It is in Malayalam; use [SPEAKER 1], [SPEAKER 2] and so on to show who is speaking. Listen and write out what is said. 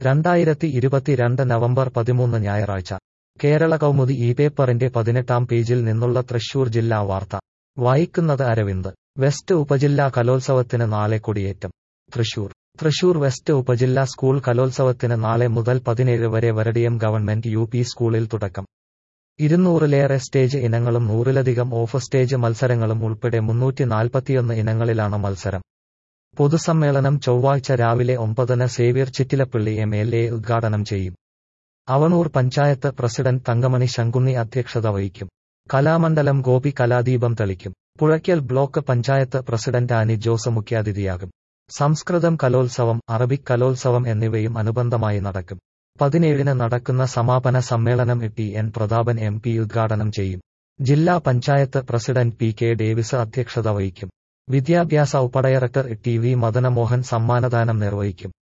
[SPEAKER 1] രണ്ടായിരത്തി ഇരുപത്തിരണ്ട് നവംബർ പതിമൂന്ന് ഞായറാഴ്ച കേരള കൗമുദി ഈ പേപ്പറിന്റെ പതിനെട്ടാം പേജിൽ നിന്നുള്ള തൃശൂർ ജില്ലാ വാർത്ത വായിക്കുന്നത് അരവിന്ദ് വെസ്റ്റ് ഉപജില്ലാ കലോത്സവത്തിന് നാളെ കൊടിയേറ്റം തൃശൂർ തൃശൂർ വെസ്റ്റ് ഉപജില്ലാ സ്കൂൾ കലോത്സവത്തിന് നാളെ മുതൽ പതിനേഴ് വരെ വരടിയം ഗവൺമെന്റ് യു പി സ്കൂളിൽ തുടക്കം ഇരുന്നൂറിലേറെ സ്റ്റേജ് ഇനങ്ങളും നൂറിലധികം ഓഫ് സ്റ്റേജ് മത്സരങ്ങളും ഉൾപ്പെടെ മുന്നൂറ്റി നാൽപ്പത്തിയൊന്ന് ഇനങ്ങളിലാണ് മത്സരം പൊതുസമ്മേളനം ചൊവ്വാഴ്ച രാവിലെ ഒമ്പതിന് Xavier Chittilappilly M L A ഉദ്ഘാടനം ചെയ്യും അവണൂർ പഞ്ചായത്ത് പ്രസിഡന്റ് തങ്കമണി ശങ്കുണ്ണി അധ്യക്ഷത വഹിക്കും കലാമണ്ഡലം ഗോപി കലാദീപം തെളിക്കും പുഴയ്ക്കൽ ബ്ലോക്ക് പഞ്ചായത്ത് പ്രസിഡന്റ് ആനി ജോസ് മുഖ്യാതിഥിയാകും സംസ്കൃതം കലോത്സവം അറബിക് കലോത്സവം എന്നിവയും അനുബന്ധമായി നടക്കും പതിനേഴിന് നടക്കുന്ന സമാപന സമ്മേളനം T N Prathapan M P ഉദ്ഘാടനം ചെയ്യും ജില്ലാ panchayat president P K Davis അധ്യക്ഷത വഹിക്കും വിദ്യാഭ്യാസ ഉപഡയറക്ടർ ടി വി മദനമോഹൻ സമ്മാനദാനം നിർവഹിക്കും